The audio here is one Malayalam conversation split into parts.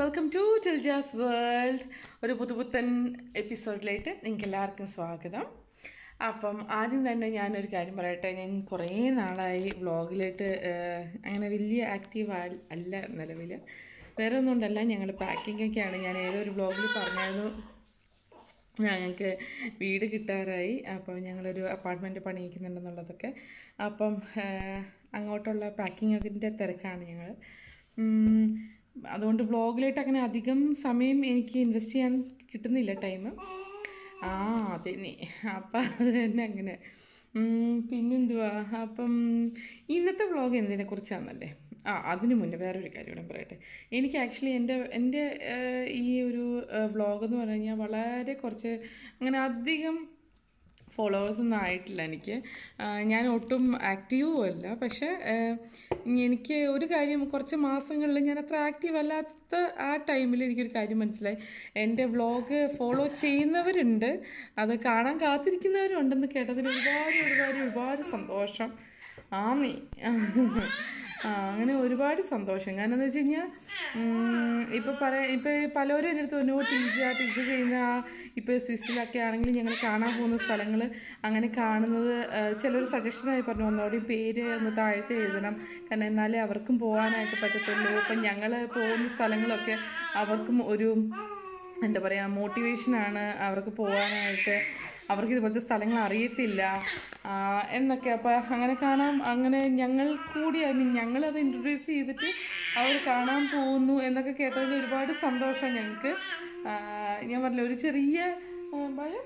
വെൽക്കം ടു ടിൽജാസ് വേൾഡ് ഒരു പുതുപുത്തൻ എപ്പിസോഡിലേക്ക് നിങ്ങൾക്ക് എല്ലാവർക്കും സ്വാഗതം അപ്പം ആദ്യം തന്നെ ഞാനൊരു കാര്യം പറയട്ടെ ഞാൻ കുറേ നാളായി വ്ളോഗിലായിട്ട് അങ്ങനെ വലിയ ആക്റ്റീവ് അല്ല നിലവിൽ വേറെ ഒന്നും കൊണ്ടല്ല ഞങ്ങൾ പാക്കിംഗ് ഒക്കെയാണ് ഞാൻ ഏതോ ഒരു വ്ളോഗിൽ പറഞ്ഞായിരുന്നു ഞങ്ങൾക്ക് വീട് കിട്ടാറായി അപ്പം ഞങ്ങളൊരു അപ്പാർട്ട്മെൻറ്റ് പണിയിക്കുന്നുണ്ടെന്നുള്ളതൊക്കെ അപ്പം ആ, അങ്ങോട്ടുള്ള പാക്കിങ്ങിൻ്റെ തിരക്കാണ് ഞങ്ങൾ അതുകൊണ്ട് വ്ളോഗിലായിട്ട് അങ്ങനെ അധികം സമയം എനിക്ക് ഇൻവെസ്റ്റ് ചെയ്യാൻ കിട്ടുന്നില്ല ടൈം ആ അതെ നീ അപ്പം അത് തന്നെ അങ്ങനെ ഉം, പിന്നെന്തുവാ അപ്പം ഇന്നത്തെ വ്ളോഗ് എന്തിനെ കുറിച്ചാണെന്നല്ലേ ആ അതിനു മുന്നേ വേറൊരു കാര്യം കൂടെ പറയട്ടെ എനിക്ക് ആക്ച്വലി എൻ്റെ എൻ്റെ ഏഹ്, ഈ ഒരു വ്ളോഗ് എന്ന് പറഞ്ഞു കഴിഞ്ഞാൽ വളരെ കുറച്ച് അങ്ങനെ അധികം ഫോളോവേഴ്സ് ഒന്നും ആയിട്ടില്ല എനിക്ക് ആ, ഞാൻ ഒട്ടും ആക്റ്റീവും അല്ല പക്ഷെ ഏഹ്, എനിക്ക് ഒരു കാര്യം കുറച്ച് മാസങ്ങളിൽ ഞാൻ അത്ര ആക്റ്റീവ് അല്ലാത്ത ആ ടൈമിൽ എനിക്കൊരു കാര്യം മനസ്സിലായി എൻ്റെ വ്ളോഗ് ഫോളോ ചെയ്യുന്നവരുണ്ട് അത് കാണാൻ കാത്തിരിക്കുന്നവരുണ്ടെന്ന് കേട്ടതിൽ ഒരുപാട് ഒരുപാട് ഒരുപാട് സന്തോഷം ആ നീ ആ അങ്ങനെ ഒരുപാട് സന്തോഷം കാരണം എന്താ വെച്ച് കഴിഞ്ഞാൽ ഇപ്പോൾ പറയാ ഇപ്പോൾ പലരും എൻ്റെ അടുത്ത് പറഞ്ഞു ടീച്ചർ ടീച്ചർ ചെയ്യുന്ന ആ ഇപ്പോൾ സ്വിസ്സിലൊക്കെ ആണെങ്കിൽ ഞങ്ങൾ കാണാൻ പോകുന്ന സ്ഥലങ്ങൾ അങ്ങനെ കാണുന്നത് ചിലർ സജഷനായി പറഞ്ഞു ഒന്നോടി പേര് ഒന്ന് താഴത്തെ എഴുതണം കാരണം എന്നാലേ അവർക്കും പോകാനായിട്ട് പറ്റത്തുള്ളൂ ഇപ്പം ഞങ്ങൾ പോകുന്ന സ്ഥലങ്ങളൊക്കെ അവർക്കും ഒരു എന്താ പറയുക മോട്ടിവേഷനാണ് അവർക്ക് പോകാനായിട്ട് അവർക്ക് ഇതുപോലത്തെ സ്ഥലങ്ങൾ അറിയത്തില്ല ആ, എന്നൊക്കെ അപ്പോൾ അങ്ങനെ കാണാൻ അങ്ങനെ ഞങ്ങൾ കൂടി ഐ മീൻ ഞങ്ങളത് ഇൻട്രൊഡ്യൂസ് ചെയ്തിട്ട് അവർ കാണാൻ പോകുന്നു എന്നൊക്കെ കേട്ടതിൽ ഒരുപാട് സന്തോഷം ഞങ്ങൾക്ക് ആ, ഞാൻ പറഞ്ഞില്ല ഒരു ചെറിയ ആ, ഭയം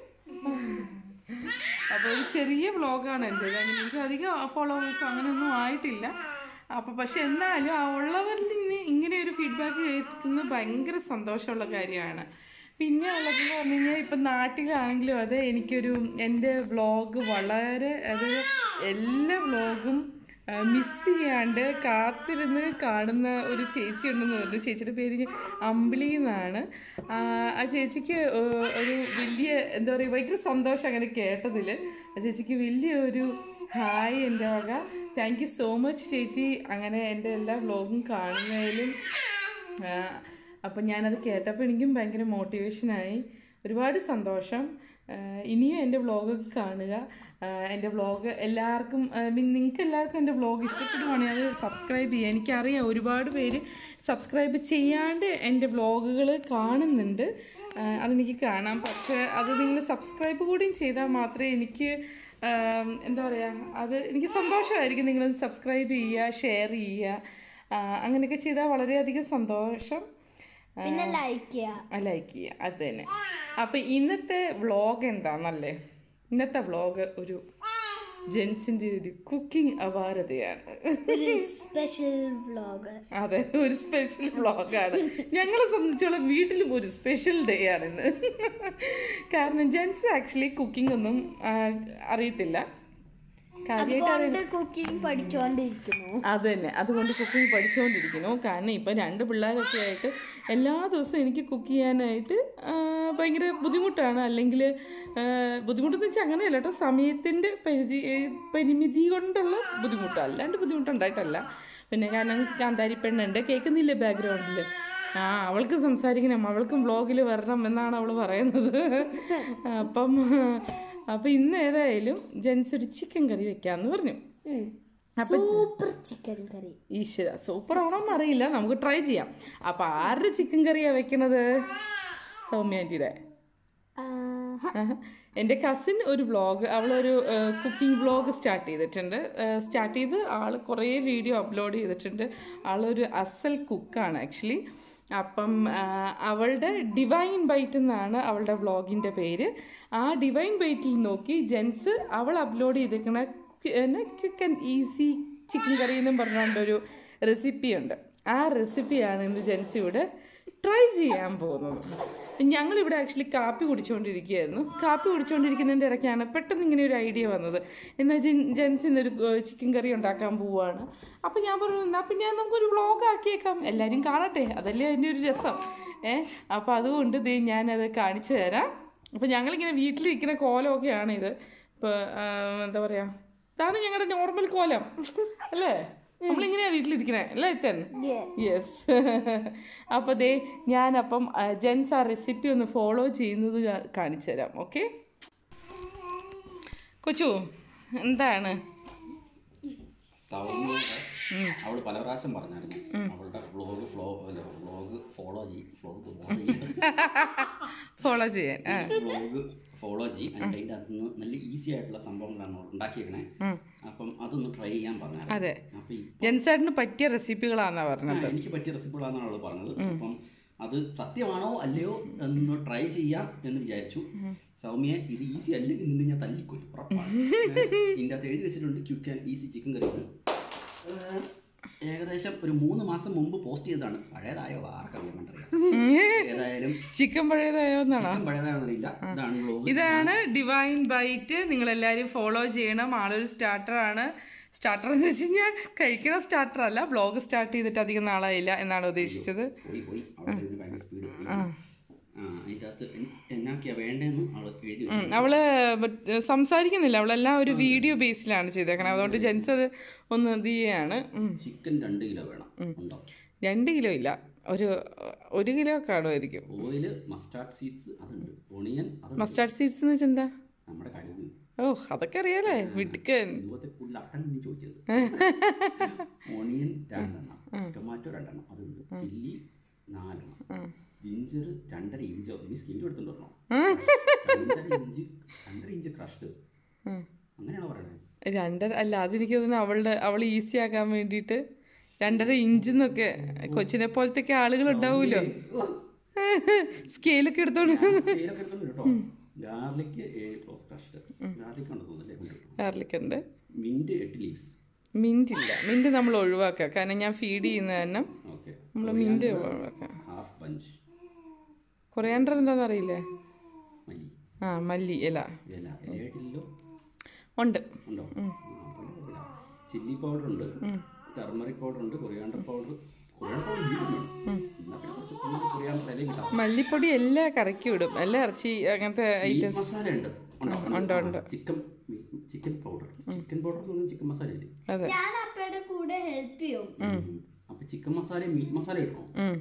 അപ്പോൾ ഒരു ചെറിയ വ്ളോഗാണ് എൻ്റെ എനിക്ക് അധികം ഫോളോവേഴ്സോ അങ്ങനെയൊന്നും ആയിട്ടില്ല അപ്പോൾ പക്ഷെ എന്നാലും ആ ഉള്ളവരിൽ നിന്ന് ഇങ്ങനെ ഒരു ഫീഡ്ബാക്ക് കേൾക്കുന്നത് ഭയങ്കര സന്തോഷമുള്ള കാര്യമാണ് പിന്നെ ഉള്ളതെന്ന് പറഞ്ഞു കഴിഞ്ഞാൽ ഇപ്പം നാട്ടിലാണെങ്കിലും അതെ എനിക്കൊരു എൻ്റെ വ്ളോഗ് വളരെ അതായത് എല്ലാ വ്ളോഗും മിസ് ചെയ്യാണ്ട് കാത്തിരുന്ന് കാണുന്ന ഒരു ചേച്ചി ഉണ്ടെന്ന് പറഞ്ഞു ചേച്ചിയുടെ പേര് ഞാൻ അമ്പിളി എന്നാണ് ആ ആ ചേച്ചിക്ക് ഏഹ്, ഒരു വലിയ എന്താ പറയുക ഭയങ്കര സന്തോഷം അങ്ങനെ കേട്ടതിൽ ആ ചേച്ചിക്ക് വലിയ ഒരു ഹായ് എൻ്റെ വക താങ്ക് യു സോ മച്ച് ചേച്ചി അങ്ങനെ എൻ്റെ എല്ലാ വ്ളോഗും കാണുന്നതിലും ആ, അപ്പം ഞാനത് കേട്ടപ്പോൾ എനിക്കും ഭയങ്കര മോട്ടിവേഷനായി ഒരുപാട് സന്തോഷം ആ, ഇനിയും എൻ്റെ വ്ളോഗൊക്കെ കാണുക ആ, എൻ്റെ വ്ളോഗ് എല്ലാവർക്കും മീൻ നിങ്ങൾക്ക് എല്ലാവർക്കും എൻ്റെ വ്ളോഗ് ഇഷ്ടപ്പെടുവാണെങ്കിൽ അത് സബ്സ്ക്രൈബ് ചെയ്യുക എനിക്കറിയാം ഒരുപാട് പേര് സബ്സ്ക്രൈബ് ചെയ്യാണ്ട് എൻ്റെ വ്ളോഗുകൾ കാണുന്നുണ്ട് ആ, അതെനിക്ക് കാണാം പക്ഷേ അത് നിങ്ങൾ സബ്സ്ക്രൈബ് കൂടിയും ചെയ്താൽ മാത്രമേ എനിക്ക് ആം, എന്താ പറയുക അത് എനിക്ക് സന്തോഷമായിരിക്കും നിങ്ങൾ സബ്സ്ക്രൈബ് ചെയ്യുക ഷെയർ ചെയ്യുക ആ, അങ്ങനെയൊക്കെ ചെയ്താൽ വളരെയധികം സന്തോഷം പിന്നെ ലൈക്ക് ചെയ്യുക ലൈക്ക് ചെയ്യുക അത് തന്നെ അപ്പം ഇന്നത്തെ വ്ളോഗ് എന്താണെന്നല്ലേ ഇന്നത്തെ വ്ളോഗ് ഒരു ജെൻസിൻ്റെ ഒരു കുക്കിംഗ് അപാരതയാണ് ഒരു സ്പെഷ്യൽ വ്ലോഗ് അതെ ഒരു സ്പെഷ്യൽ വ്ളോഗാണ് ഞങ്ങളെ സംബന്ധിച്ചോളം വീട്ടിലും ഒരു സ്പെഷ്യൽ ഡേ ആണിന്ന് കാരണം ജെൻസ് ആക്ച്വലി കുക്കിംഗ് ഒന്നും ആ, അറിയത്തില്ല കാര്യമായിട്ട് അതുകൊണ്ട് കുക്കിംഗ് പഠിച്ചുകൊണ്ടിരിക്കുന്നു അത് തന്നെ അതുകൊണ്ട് കുക്കിംഗ് പഠിച്ചുകൊണ്ടിരിക്കുന്നു കാരണം ഇപ്പം രണ്ട് പിള്ളേരൊക്കെ ആയിട്ട് എല്ലാ ദിവസവും എനിക്ക് കുക്ക് ചെയ്യാനായിട്ട് ആ, ഭയങ്കര ബുദ്ധിമുട്ടാണ് അല്ലെങ്കിൽ ബുദ്ധിമുട്ടെന്ന് വെച്ചാൽ അങ്ങനെയല്ല കേട്ടോ സമയത്തിൻ്റെ പരിധി ഏ, പരിമിതി കൊണ്ടുള്ള ബുദ്ധിമുട്ട് അല്ലാണ്ട് ബുദ്ധിമുട്ടുണ്ടായിട്ടല്ല പിന്നെ കാരണം കാന്താരി പെണ്ണുണ്ട് കേൾക്കുന്നില്ലേ ബാക്ക്ഗ്രൗണ്ടിൽ ആ അവൾക്ക് സംസാരിക്കണം അവൾക്കും വ്ളോഗിൽ വരണം എന്നാണ് അവൾ പറയുന്നത് അപ്പം അപ്പം ഇന്ന് ഏതായാലും ജെൻസ് ഒരു ചിക്കൻ കറി വെക്കാമെന്ന് പറഞ്ഞു സൂപ്പർ ചിക്കൻ കറി ഈശ്വര സൂപ്പർ ആണോന്ന് അറിയില്ല നമുക്ക് ട്രൈ ചെയ്യാം അപ്പൊ ആരുടെ ചിക്കൻ കറിയാ വെക്കണത് സൗമ്യാൻറ്റിയുടെ എൻ്റെ കസിൻ ഒരു വ്ളോഗ് അവളൊരു കുക്കിംഗ് വ്ളോഗ് സ്റ്റാർട്ട് ചെയ്തിട്ടുണ്ട് സ്റ്റാർട്ട് ചെയ്ത് ആൾ കുറേ വീഡിയോ അപ്ലോഡ് ചെയ്തിട്ടുണ്ട് ആളൊരു അസൽ കുക്കാണ് ആക്ച്വലി അപ്പം ആ, അവളുടെ ഡിവൈൻ ബൈറ്റ് എന്നാണ് അവളുടെ വ്ളോഗിൻ്റെ പേര് ആ ഡിവൈൻ ബൈറ്റിൽ നോക്കി ജെൻസ് അവൾ അപ്ലോഡ് ചെയ്തിരിക്കുന്ന quick and easy chicken curry എന്നും പറഞ്ഞുകൊണ്ടൊരു റെസിപ്പി ഉണ്ട് ആ റെസിപ്പിയാണ് ഇന്ന് ജെൻസ് ഇവിടെ ട്രൈ ചെയ്യാൻ പോകുന്നത് ഞങ്ങളിവിടെ ആക്ച്വലി കാപ്പി കുടിച്ചുകൊണ്ടിരിക്കുകയായിരുന്നു കാപ്പി കുടിച്ചുകൊണ്ടിരിക്കുന്നതിൻ്റെ ഇടയ്ക്കാണ് പെട്ടെന്ന് ഇങ്ങനെ ഒരു ഐഡിയ വന്നത് എന്നാൽ ജെൻസ് ഇന്നൊരു ചിക്കൻ കറി ഉണ്ടാക്കാൻ പോവുകയാണ് അപ്പം ഞാൻ പറഞ്ഞു എന്നാൽ പിന്നെ നമുക്കൊരു വ്ളോഗ് ആക്കിയേക്കാം എല്ലാവരും കാണട്ടെ അതല്ലേ അതിൻ്റെ ഒരു രസം ഏ അപ്പം അതുകൊണ്ട് ദേ ഞാനത് കാണിച്ചു തരാം അപ്പം ഞങ്ങളിങ്ങനെ വീട്ടിലിരിക്കുന്ന കോലമൊക്കെയാണ് ഇത് ഇപ്പോൾ എന്താ പറയുക ഇതാണ് ഞങ്ങളുടെ നോർമൽ കോലം അല്ലേ നമ്മളിങ്ങനെയാ വീട്ടിലിരിക്കണേ അല്ലേ എത്തൻ Yeah. യെസ് അപ്പോൾ ദേ ഞാനപ്പം ആ, ജെൻസ് ആ റെസിപ്പി ഒന്ന് ഫോളോ ചെയ്യുന്നത് കാ- കാണിച്ചു തരാം ഓക്കെ കൊച്ചു എന്താണ് സൗമ്യ അവള് പല പ്രാവശ്യം പറഞ്ഞായിരുന്നു അവളുടെ വ്ളോഗ് ഫ്ലോ അല്ല വ്ളോഗ് ഫോളോ ചെയ്യും വ്ളോഗ് ഫോളോ ചെയ്യാൻ ആ വ്ളോഗ് ഫോളോ ചെയ്യും എന്നിട്ട് അതിൻ്റെ അകത്ത് നിന്ന് നല്ല ഈസി ആയിട്ടുള്ള സംഭവങ്ങളാണ് അവൾ ഉണ്ടാക്കിയേക്കണേ അപ്പം അതൊന്ന് ട്രൈ ചെയ്യാൻ പറഞ്ഞായിരുന്നു അതെ അപ്പൊ ഈ ജെൻസായിട്ടിന് പറ്റിയ റെസിപ്പികളാണെന്നാ ആ, പറഞ്ഞത് എനിക്ക് പറ്റിയ റെസിപ്പികളാണെന്നാണ് അവൾ പറഞ്ഞത് അപ്പം അത് സത്യമാണോ അല്ലയോ എന്ന് ട്രൈ ചെയ്യാം എന്ന് വിചാരിച്ചു സൗമ്യ ഇത് ഈസി അല്ലെങ്കിൽ നിന്നെ ഞാൻ തല്ലിക്കൊല്ലും ഉറപ്പാണ് ഇതിൻ്റെ അകത്ത് എഴുതി വെച്ചിട്ടുണ്ട് quick and easy chicken curry ഏഹ്, ഏകദേശം ഒരു മൂന്ന് മാസം മുമ്പ് പോസ്റ്റ് ചെയ്തതാണ് പഴയതായോ ആർക്കറിയാൻ അറിയാം ഏതായാലും ചിക്കൻ പഴയതായോ എന്നാണോ ചിക്കൻ പഴയതാണെന്നില്ല ഇതാണ് വ്ലോഗ് ഇതാണ് ഡിവൈൻ ബൈറ്റ് നിങ്ങൾ എല്ലാവരും ഫോളോ ചെയ്യണം ആളൊരു സ്റ്റാർട്ടറാണ് സ്റ്റാർട്ടർ എന്ന് വെച്ച് കഴിഞ്ഞാൽ കഴിക്കണ സ്റ്റാർട്ടർ അല്ല വ്ളോഗ് സ്റ്റാർട്ട് ചെയ്തിട്ട് അധികം നാളായില്ല എന്നാണ് ഉദ്ദേശിച്ചത് പോയി പോയി അവിടെ ഇരുന്ന് ഭയങ്കര സ്പീഡ് ആ അതിൻ്റെ അകത്ത് എൻ- എന്നാക്കിയാ വേണ്ടതെന്ന് അവൾ എഴുതി ഉം, വെച്ചു അവള് ബട്ട് സംസാരിക്കുന്നില്ല അവളെല്ലാം ഒരു വീഡിയോ ബേസിലാണ് ചെയ്തേക്കണം അതുകൊണ്ട് ജെൻസ് അത് ഒന്ന് ഇത് ചെയ്യാണ് ഉം. ചിക്കൻ രണ്ട് കിലോ വേണം ഉണ്ടോ രണ്ട് കിലോ ഇല്ല ഒരു ഒരു കിലോ കാണുമായിരിക്കും ഓയില് മസ്റ്റാർഡ് സീഡ്സ് അതുണ്ട് ഒണിയൻ അതുണ്ട് മസ്റ്റാർഡ് സീഡ്സ് എന്ന് വെച്ചാൽ എന്താ നമ്മുടെ കടുക് ഓ അതൊക്കെ അറിയാലേ വിടുക്കൻ ഇതുപോലത്തെ കൂടുതൽ അട്ടൻ നീ ചോദിച്ചത് ഓണിയൻ രണ്ടെണ്ണം ടൊമാറ്റോ രണ്ടെണ്ണം അതുണ്ട് ചില്ലി നാലെണ്ണം ജിഞ്ചർ രണ്ടര ഇഞ്ചോ ഇനി സ്കെയിൽ എടുത്തോണ്ട് വരണോ രണ്ടര ഇഞ്ച് രണ്ടര ഇഞ്ച് ക്രഷ്ഡ് അങ്ങനെയാണോ പറയണത് രണ്ടര അല്ല അതെനിക്ക് തോന്നുന്നു അവളുടെ അവൾ ഈസി ആക്കാൻ വേണ്ടിയിട്ട് രണ്ടര ഇഞ്ചെന്നൊക്കെ കൊച്ചിനെ പോലത്തെ ആളുകൾ ഉണ്ടാവുമല്ലോ സ്കെയിലൊക്കെ എടുത്തോണ്ട് സ്കെയിലൊക്കെ എടുത്തോണ്ട് കേട്ടോ ഗാർലിക് ഏഴ് ക്ലോസ് ക്രഷ്ഡ് ഗാർലിക് ഉണ്ട് തോന്നുന്നല്ലേ ഗാർലിക്കുണ്ട് മിന്റ് എട്ട് ലീവ്സ് മിന്റ് ഇല്ല മിന്റ് നമ്മൾ ഒഴിവാക്കുക കാരണം ഞാൻ ഫീഡ് ചെയ്യുന്ന കാരണം ഓക്കെ നമ്മൾ മിന്റ് ഒഴിവാക്കാം ഹാഫ് ബഞ്ച് കൊറിയാണ്ടർ എന്താണെന്ന് അറിയില്ലേ മല്ലി ആ മല്ലി ഇല ഇല ഇലയായിട്ടില്ലല്ലോ ഉണ്ട് ഉണ്ടോ ചില്ലി പൗഡർ ഉണ്ട് ടർമറിക് പൗഡർ ഉണ്ട് കൊറിയാണ്ടർ പൗഡർ കൊറിയാണ്ടർ പൗഡർ വീണ്ടും വേണം എന്നാ പിന്നെ കുറച്ച് കൂടുതൽ കൊറിയാണ്ടർ ഇലയും കിട്ടാം മല്ലിപ്പൊടി എല്ലാ കറക്കി വിടും എല്ലാ ഇറച്ചി അങ്ങനത്തെ മീറ്റ് ഐറ്റംസ് മസാല ഉണ്ട് ഉണ്ട്, ഉണ്ട്. Chicken chicken powder chicken powder എന്ന് പറഞ്ഞാൽ ചിക്കൻ മസാല ഇല്ലേ അതെ ഞാൻ അപ്പയുടെ കൂടെ ഹെൽപ്പ് ചെയ്യും അപ്പൊ ചിക്കൻ മസാല മീറ്റ് മസാല ഇടണോ ഉം.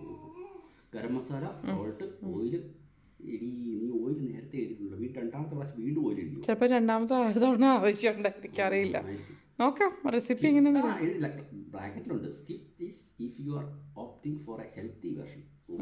ഗരം മസാല സോൾട്ട് ഓയില് എടി നീ ഓയിൽ നേരത്തെ എഴുതിയിട്ടുണ്ടല്ലോ വീണ്ടും രണ്ടാമത്തെ പ്രാവശ്യം വീണ്ടും ഓയിൽ എഴുതിയോ ചിലപ്പോൾ രണ്ടാമത്തെ തവണ ആവശ്യമുണ്ട് എനിക്കറിയില്ല നോക്കാം റെസിപ്പി എങ്ങനെയാന്ന് ആ, എഴുതില്ല ബ്രാക്കറ്റിലുണ്ട് skip this if you are opting for a healthy version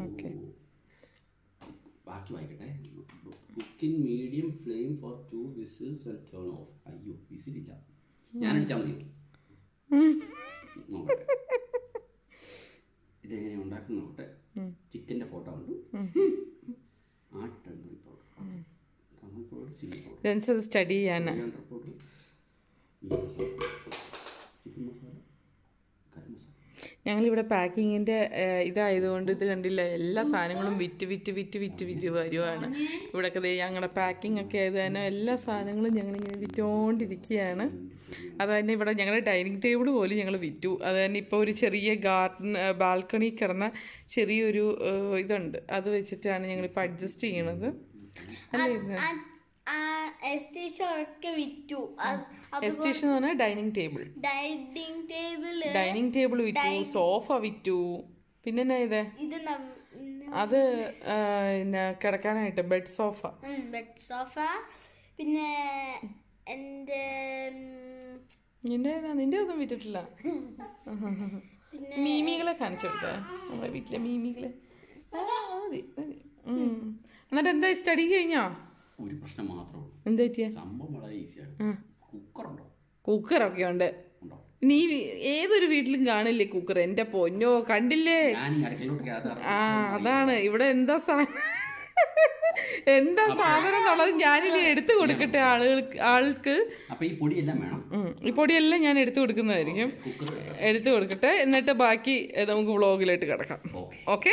ബാക്കി വായിക്കട്ടെ cooking medium flame for two whistles and turn off അയ്യോ വിസിലില്ല ഞാൻ അടിച്ചാൽ മതിയോ നോക്കട്ടെ ഇതെങ്ങനെയാണ് ഉണ്ടാക്കുന്നത് നോക്കട്ടെ ചിക്കൻ്റെ ഫോട്ടോ ഉണ്ട് ആ turmeric powder turmeric powder chilli powder gents അത് സ്റ്റഡി ചെയ്യാനാ coriander powder meat masala chicken masala garam masala ഞങ്ങളിവിടെ പാക്കിങ്ങിൻ്റെ ഇതായതുകൊണ്ട് ഇത് കണ്ടില്ല എല്ലാ സാധനങ്ങളും വിറ്റ് വിറ്റ് വിറ്റ് വിറ്റ് വിറ്റ് വരുവാണ് ഇവിടെയൊക്കെ ദേ ഞങ്ങളുടെ പാക്കിംഗ് ഒക്കെ ആയത് തന്നെ എല്ലാ സാധനങ്ങളും ഞങ്ങളിങ്ങനെ വിറ്റുകൊണ്ടിരിക്കുകയാണ് അത് തന്നെ ഇവിടെ ഞങ്ങളുടെ ഡൈനിങ് ടേബിൾ പോലും ഞങ്ങൾ വിറ്റു അത് തന്നെ ഇപ്പോൾ ഒരു ചെറിയ ഗാർഡൻ ബാൽക്കണി കിടന്ന ചെറിയൊരു ഏഹ്, ഇതുണ്ട് അത് വെച്ചിട്ടാണ് ഞങ്ങളിപ്പോൾ അഡ്ജസ്റ്റ് ചെയ്യണത് അല്ലേ ഇത് എസ്റ്റേഷനൊക്കെ വിറ്റു എസ്റ്റേഷൻ എന്ന് പറഞ്ഞാൽ dining table dining table dining table വിറ്റു സോഫ വിറ്റു പിന്നെ എന്നാ ഇത് ഇത് അത് ആ, പിന്നെ കിടക്കാനായിട്ട് ബെഡ് സോഫ ബെഡ് സോഫ പിന്നെ എൻ്റെ നിന്റെ നിന്റെ ഒന്നും വിറ്റിട്ടില്ല പിന്നെ മീമികളെ കാണിച്ചു കൊടുത്തേ നമ്മുടെ വീട്ടിലെ മീമികളെ ആ, മതി മതി ഉം. എന്നിട്ട് എന്താ സ്റ്റഡി കഴിഞ്ഞോ ഒരു പ്രശ്നം മാത്രമേ ഉള്ളൂ എന്താ പറ്റിയ സംഭവം വളരെ ഈസിയാണ് കുക്കറുണ്ടോ കുക്കറൊക്കെ ഉണ്ട് ഉണ്ടോ നീ ഏതൊരു വീട്ടിലും കാണില്ലേ കുക്കർ എന്റെ പൊന്നോ കണ്ടില്ലേ ഞാൻ ഈ അടുക്കളയിലോട്ട് കയറാറ് ആ അതാണ് ഇവിടെ എന്താ സാധനം എന്താ സാധനം എന്നുള്ളത് ഞാനിനി എടുത്തു കൊടുക്കട്ടെ ആളുകൾക്ക് ആൾക്ക് അപ്പൊ ഈ പൊടിയെല്ലാം വേണം ഉം. ഈ പൊടിയെല്ലാം ഞാൻ എടുത്തു കൊടുക്കുന്നതായിരിക്കും കുക്കർ എടുത്തു കൊടുക്കട്ടെ എന്നിട്ട് ബാക്കി ഏ, നമുക്ക് വ്ളോഗിലായിട്ട് കിടക്കാം ഓക്കെ ഓക്കെ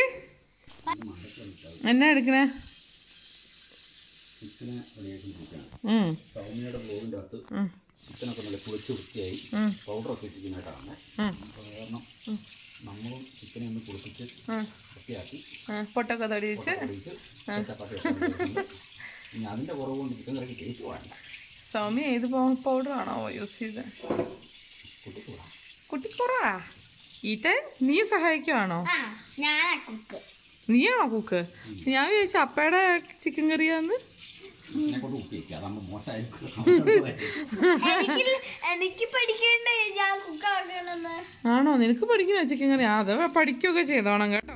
എന്നാ എടുക്കണേ ചിക്കനെ റെഡിയാക്കി നോക്കുകയാണ് ഉം. സൗമ്യയുടെ ബ്ലോഗിൻ്റെ അകത്ത് ചിക്കനൊക്കെ നല്ല കുളിച്ച് വൃത്തിയായി പൗഡറൊക്കെ ഇട്ടിരിക്കുന്നതായിട്ടാണ് അപ്പോൾ കാരണം നമ്മളും ചിക്കനെ ഒന്ന് കുളിപ്പിച്ച് വൃത്തിയാക്കി ആ, പൊട്ടൊക്കെ തൊടിയിച്ച് പൊടിച്ച് ചപ്പാത്തി ഒക്കെ ഉണ്ടാക്കിയിട്ടുണ്ട്. ഇനി അതിൻ്റെ കുറവ് കൊണ്ട് ചിക്കൻ കറിക്ക് ടേസ്റ്റ് വേണ്ട സൗമ്യ ഏത് പൗഡർ ആണോ യൂസ് ചെയ്ത് കുട്ടിക്കൂടാ കുട്ടി കുറവാ ഈറ്റൻ നീ സഹായിക്കുവാണോ ആ ഞാനാ കുക്ക് നീയാണോ കുക്ക് ഞാൻ വിചാരിച്ചു അപ്പയുടെ ചിക്കൻ കറിയാന്ന് എന്നെ കൊണ്ട് കുക്ക് ചെയ്യിക്കുക അതാകുമ്പോൾ മോശമായിരിക്കും എനിക്ക് എനിക്ക് പഠിക്കേണ്ടേ ഞാൻ കുക്ക് ആക്കണമെന്ന് ആണോ നിനക്ക് പഠിക്കണോ ചിക്കൻ കറി ആ, അത് പഠിക്കുകയൊക്കെ ചെയ്തോണം കേട്ടോ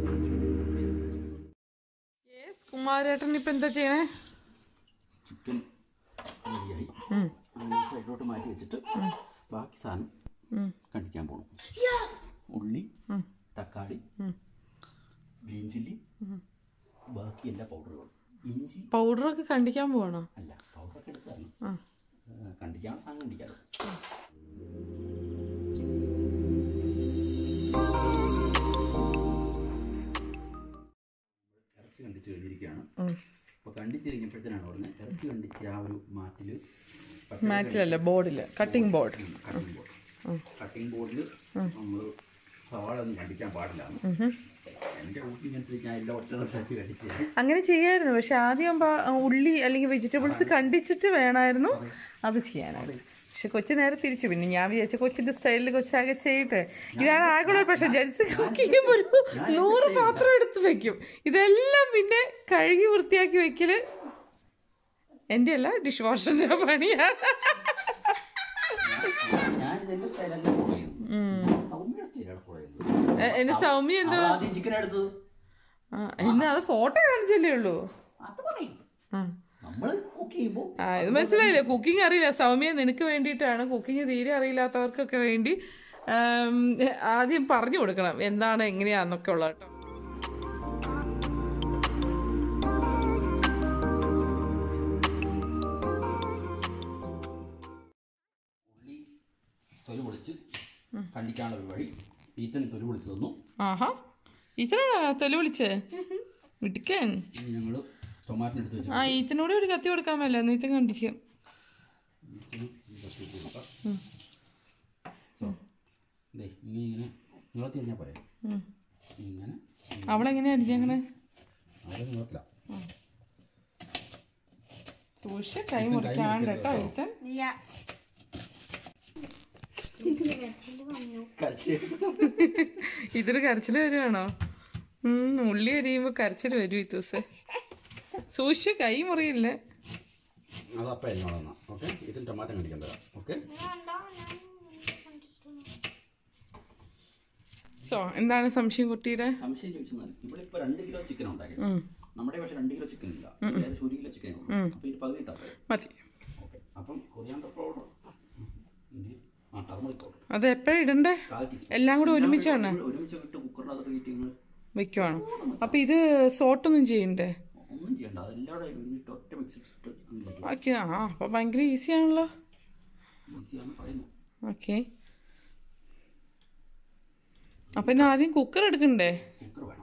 യെസ് കുമാരേട്ടൻ ഇപ്പൊ എന്താ ചെയ്യണേ ചിക്കൻ റെഡിയായി ഉം, സൈഡിലോട്ട് മാറ്റി വെച്ചിട്ട് ബാക്കി സാധനം ഉം, കണ്ടിക്കാൻ പോകണം ഉള്ളി ഉം. തക്കാളി ഉം. ഗ്രീൻ ചില്ലി ബാക്കി എല്ലാ പൗഡറുകളും ഇഞ്ചി പൗഡറൊക്കെ കണ്ടിക്കാൻ പോവാണോ അല്ല പൗഡറൊക്കെ എടുത്ത് തരണം ആ. ഏഹ് കണ്ടിക്കാൻ സാധനം കണ്ടിക്കാലോ ഇറച്ചി കണ്ടിച്ച് കഴിഞ്ഞിരിക്കുകയാണ് ഉം. അപ്പോൾ കണ്ടിച്ച് കഴിഞ്ഞപ്പോഴത്തേനാണ് പറഞ്ഞത് ഇറച്ചി കണ്ടിച്ച് ആ ഒരു മാറ്റിൽ മാറ്റിലല്ല ബോർഡില് cutting board cutting board cutting ബോർഡിൽ നമ്മൾ സവാള ഒന്നും കണ്ടിക്കാൻ പാടില്ല എൻ്റെ കുക്കിംഗ് അനുസരിച്ച് ഞാൻ എല്ലാ ഒറ്റ ദിവസമായിട്ട് കണ്ടിച്ച് അങ്ങനെ ചെയ്യായിരുന്നു പക്ഷെ ആദ്യം പ- ഉള്ളി അല്ലെങ്കിൽ വെജിറ്റബിൾസ് കണ്ടിച്ചിട്ട് വേണമായിരുന്നു അത് ചെയ്യാനായിട്ട് പക്ഷെ കൊച്ചു നേരെ തിരിച്ചു പിന്നെ ഞാൻ വിചാരിച്ചു കൊച്ചിന്റെ സ്റ്റൈലിൽ കൊച്ചാകെ ചെയ്യട്ടെ ഇതാണ് ആകെയുള്ള ഒരു പ്രശ്നം ജെൻസ് കുക്ക് ചെയ്യുമ്പോൾ ഒരു നൂറ് പാത്രം എടുത്ത് വെക്കും ഇതെല്ലാം പിന്നെ കഴുകി വൃത്തിയാക്കി വെക്കല് എൻ്റെ അല്ല ഡിഷ് വാഷറിന്റെ പണിയാണ് ഞാനിത് എൻ്റെ സ്റ്റൈലല്ല ഫോളോ ചെയ്യുന്നത് സൗമ്യയുടെ സ്റ്റൈലാണ് ഫോളോ ചെയ്യുന്നത് എ- എന്റെ സൗമ്യ എന്താ അവൾ ആദ്യം ചിക്കൻ എടുത്തത് ആ, എന്നാ അത് ഫോട്ടോ കാണിച്ചല്ലേ ഉള്ളൂ അത് പറയും ആ നമ്മൾ കുക്ക് ചെയ്യുമ്പോൾ ആ ഇത് മനസ്സിലായില്ലേ കുക്കിംഗ് അറിയില്ല സൗമ്യ നിനക്ക് വേണ്ടിയിട്ടാണ് കുക്കിംഗ് തീരെ അറിയില്ലാത്തവർക്കൊക്കെ വേണ്ടി ആം, ആദ്യം പറഞ്ഞു കൊടുക്കണം എന്താണ് എങ്ങനെയാന്നൊക്കെ ഉള്ളത് കേട്ടോ ഉള്ളി തൊലി പൊളിച്ച് കണ്ടിക്കാനുള്ള ഒരു വഴി ഈത്തന് തൊലി പൊളിച്ച് തന്നു ആഹാ ഈച്ചന തെളി വിളിച്ചേ വിട്ടിക്കൻ ഇനി ഞങ്ങൾ ടൊമാറ്റോ എടുത്ത് വെച്ചു ആ ഈത്തനോട് ഒരു കത്തി കൊടുക്കാൻ മേല നീത്തൻ കണ്ടിരിക്കും ദേ ഇങ്ങനെ ഇങ്ങനെ നീളത്തിൽ കഴിഞ്ഞാൽ പോരെ ഇങ്ങനെ അവളെങ്ങനെയാ അടിച്ചങ്ങനെ അവിടെ നീളത്തില്ല സൂക്ഷിച്ച് കൈ മുറിക്കാണ്ട് കേട്ടോ ഈത്തൻ ഇല്ല ഇതൊരു കരച്ചിൽ വരുവാണോ ഉം, ഉള്ളി അരിയുമ്പോ കരച്ചിൽ വരും ഈ ദിവസം സൂക്ഷിച്ച് കൈ മുറിയില്ലേ അത് അപ്പം എന്നോടെന്നാ ഓക്കെ ഇതിന് ടൊമാറ്റോ കണ്ടിക്കേണ്ടതാ ഓക്കെ സോ എന്താണ് സംശയം കുട്ടിയുടെ സംശയം ചോദിച്ചാൽ ഇവിടെ ഇപ്പോൾ രണ്ട് കിലോ ചിക്കൻ ഉണ്ടാക്കി ഉം, നമ്മുടെ പക്ഷേ രണ്ട് കിലോ ചിക്കൻ ഇല്ല ഏകദേശം ഒരു കിലോ ചിക്കൻ ഉള്ളൂ അപ്പോൾ ഇത് പകുതി ഇട്ടാൽ മതി ഓക്കെ അപ്പം കൊറിയാണ്ടർ പൗഡർ ആ ടർമറിക് പൗഡർ അത് എപ്പോഴാ ഇടണ്ടേ കാൽ ടീസ്പൂൺ എല്ലാം കൂടെ ഒരുമിച്ചാണ് ഒരുമിച്ച് വിട്ട് കുക്കറിനകത്ത് ഹീറ്റ് ചെയ്യുന്നത് വെക്കുവാണ് അപ്പൊ ഇത് സോട്ടൊന്നും ചെയ്യണ്ടേ ഒന്നും ചെയ്യണ്ട അതെല്ലാം കൂടെ ഒരുമിച്ച് ഒറ്റ മിക്സ് ഇട്ടിട്ട് അങ്ങനെ ഓക്കെ ആ അപ്പൊ ഭയങ്കര ഈസി ആണല്ലോ ഈസിയാണ് പറയുന്നത് ഓക്കെ അപ്പൊ ഇന്ന് ആദ്യം കുക്കർ എടുക്കണ്ടേ കുക്കർ വേണം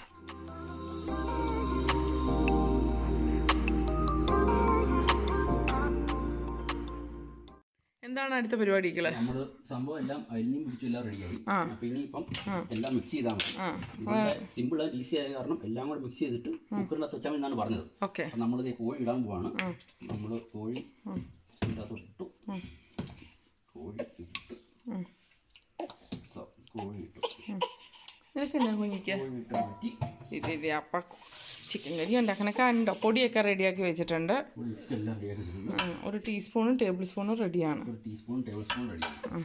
എന്താണ് അടുത്ത പരിപാടികള് നമ്മൾ സംഭവം എല്ലാം അരിഞ്ഞും പിടിച്ചും എല്ലാം റെഡിയായി ആ. അപ്പൊ ഇനിയിപ്പം എല്ലാം മിക്സ് ചെയ്താൽ മതി ആ ഇതിന്റെ സിമ്പിൾ ആയിട്ട് ഈസി ആയ കാരണം എല്ലാം കൂടെ മിക്സ് ചെയ്തിട്ട് കുക്കറിനകത്ത് വെച്ചാൽ മതി എന്നാണ് പറഞ്ഞത് ഓക്കെ അപ്പം നമ്മളിത് കോഴി ഇടാൻ പോവാണ് നമ്മൾ കോഴി ഇതിൻ്റെ അകത്ത് ഇട്ടു കോഴി ഇട്ട് സോ കോഴി ഇട്ടു നിനക്ക് എന്നാ കുഞ്ഞിക്ക് കോഴി ഇട്ട് മാറ്റി ഇത് ഇത് അപ്പ ചിക്കൻ കറി ഉണ്ടാക്കണ കണ്ടോ പൊടിയൊക്കെ റെഡിയാക്കി വെച്ചിട്ടുണ്ട് കോഴി ഇട്ട് എല്ലാം റെഡിയാക്കി വെച്ചിട്ടുണ്ട് ആ, ഒരു ടീസ്പൂണും ടേബിൾ സ്പൂണും റെഡിയാണ് ഒരു ടീസ്പൂൺ ടേബിൾ സ്പൂൺ റെഡിയാണ്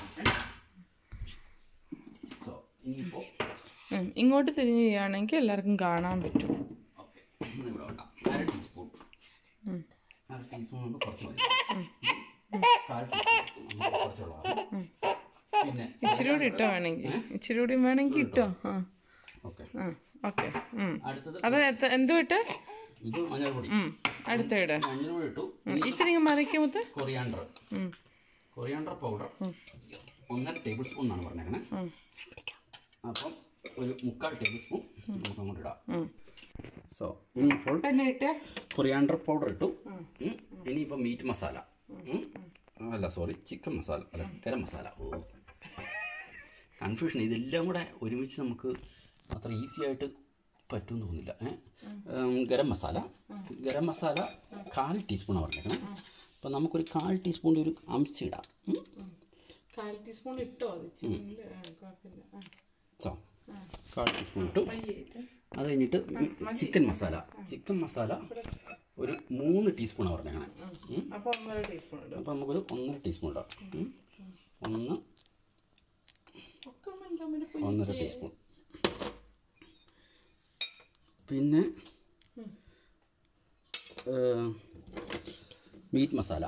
സോ ഇനിയിപ്പോൾ ഉം, ഇങ്ങോട്ട് തിരിഞ്ഞ് ചെയ്യുകയാണെങ്കിൽ എല്ലാവർക്കും കാണാൻ പറ്റും ഓക്കെ ഇവിടെ വെക്കാം അര ടീസ്പൂൺ അര ടീസ്പൂൺ കൊണ്ട് കുറച്ച് മതി കാൽ ടീസ്പൂൺ നമുക്ക് കുറച്ചുള്ള പിന്നെ ഇച്ചിരി കൂടി ഇട്ടോ വേണമെങ്കിൽ ഇച്ചിരി കൂടി വേണമെങ്കിൽ ഇട്ടോ ആ ഓക്കെ ആ ഓക്കെ അടുത്തത് അത് എത്ത- എന്ത് വിട്ട് ഇത് മഞ്ഞൾപ്പൊടി ഉം, അടുത്ത ഇട് മഞ്ഞൾപ്പൊടി ഇട്ടു ഉം, ഇത്തിരി ഇങ്ങ് മറിക്കുമ്പത്ത് കൊറിയാണ്ടർ കൊറിയാണ്ടർ പൗഡർ ഒന്നര ടേബിൾ സ്പൂൺ എന്നാണ് പറഞ്ഞേക്കണേ അപ്പം ഒരു മുക്കാൽ ടേബിൾ സ്പൂൺ നമുക്ക് അങ്ങോട്ട് ഇടാം സോ ഇനിയിപ്പോൾ പിന്നെ ഇട്ട് കൊറിയാണ്ടർ പൗഡർ ഇട്ടു ഉം. ഇനിയിപ്പോൾ മീറ്റ് മസാല ഉം. അല്ല സോറി ചിക്കൻ മസാല അല്ല ഗരം മസാല ഓ കൺഫ്യൂഷൻ ഇതെല്ലാം കൂടെ ഒരുമിച്ച് നമുക്ക് അത്ര ഈസി ആയിട്ട് പറ്റും തോന്നുന്നില്ല ഏ? ഉം, ഗരം മസാല ഗരം മസാല കാൽ ടീസ്പൂണാണ് പറഞ്ഞേക്കണേ അപ്പം നമുക്കൊരു കാൽ ടീസ്പൂണിൻ്റെ ഒരു അംശം ഇടാം ഉം. കാൽ ടീസ്പൂൺ ഇട്ടോ അത് ചിക്കനിൽ കുഴപ്പമില്ല ആ സോ കാൽ ടീസ്പൂൺ ഇട്ടു പയ്യേറ്റ് അത് കഴിഞ്ഞിട്ട് ചിക്കൻ മസാല ചിക്കൻ മസാല ഒരു മൂന്ന് ടീസ്പൂൺ പറഞ്ഞാണ് അപ്പോൾ ഒന്നര ടീസ്പൂൺ ഇടും അപ്പോൾ നമുക്കൊരു ഒന്നര ടീസ്പൂൺ ഇടാം ഉം. ഒന്ന് ഒക്കെ ഉണ്ടാകുമ്പോൾ പോയി ഒന്നര ടീസ്പൂൺ പിന്നെ മീറ്റ് മസാല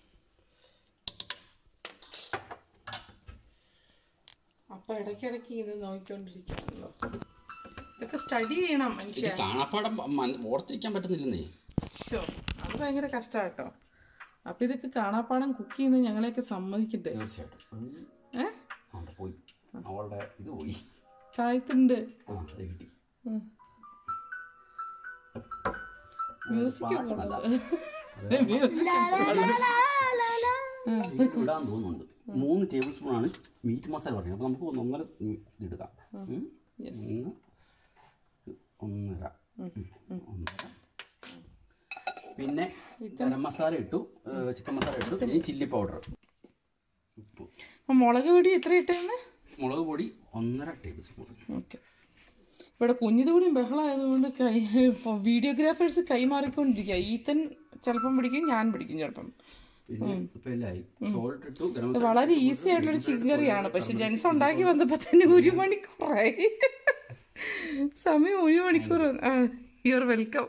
അപ്പോൾ ഇടയ്ക്കിടയ്ക്ക് ഇത് നോക്കിക്കൊണ്ടിരിക്കുകയാണല്ലോ ഇതൊക്കെ സ്റ്റഡി ചെയ്യണം ഇത് മനുഷ്യ കാണാപ്പാടം മ- ഓർത്തിരിക്കാൻ പറ്റുന്നില്ലെന്നേ ഷോ അത് ഭയങ്കര കഷ്ടമാട്ടോ അപ്പൊ ഇതൊക്കെ കാണാപ്പാടം കുക്ക് ചെയ്യുന്ന ഞങ്ങളെയൊക്കെ സമ്മതിക്കട്ടെ തീർച്ചയായിട്ടും ഏ അവിടെ പോയി അവളുടെ ഇത് പോയി താഴത്തുണ്ട് ആ അത് കിട്ടി മ്യൂസിക് പാട്ടല്ല മ്യൂസിക് ഇടാൻ തോന്നുന്നുണ്ട് മൂന്ന് ടേബിൾ സ്പൂൺ ആണ് മീറ്റ് മസാല പറഞ്ഞത് അപ്പോൾ നമുക്ക് ഒന്ന് ഒന്നര ഉം ഇതെടുക്കാം ഉം. ഒന്ന് ഒന്നര ഉം. ഒന്നര പിന്നെ ഗരം മസാല ഇട്ടു ചിക്കൻ മസാല ഇട്ടു ഇനി ചില്ലി പൗഡർ ഉപ്പ് അപ്പൊ മുളക് പൊടി എത്ര ഇട്ടേന്ന് മുളക് പൊടി ഒന്നര ടേബിൾ സ്പൂൺ ഓക്കെ ഇവിടെ കുഞ്ഞിതുകൂടിയും ബഹളമായതുകൊണ്ട് കൈ വീഡിയോഗ്രാഫേഴ്സ് കൈമാറിക്കൊണ്ടിരിക്കുക ഈത്തൻ ചിലപ്പം പിടിക്കും ഞാൻ പിടിക്കും ചിലപ്പം പിന്നെ ഇപ്പം എല്ലായി സോൾട്ട് ഇട്ടു ഗരം മസാല വളരെ ഈസി ആയിട്ടുള്ളൊരു ചിക്കൻ കറിയാണ് പക്ഷെ ജെൻസ് ഉണ്ടാക്കി വന്നപ്പോൾ തന്നെ ഒരു മണിക്കൂറായി സമയം ഒരു മണിക്കൂർ യുവർ വെൽക്കം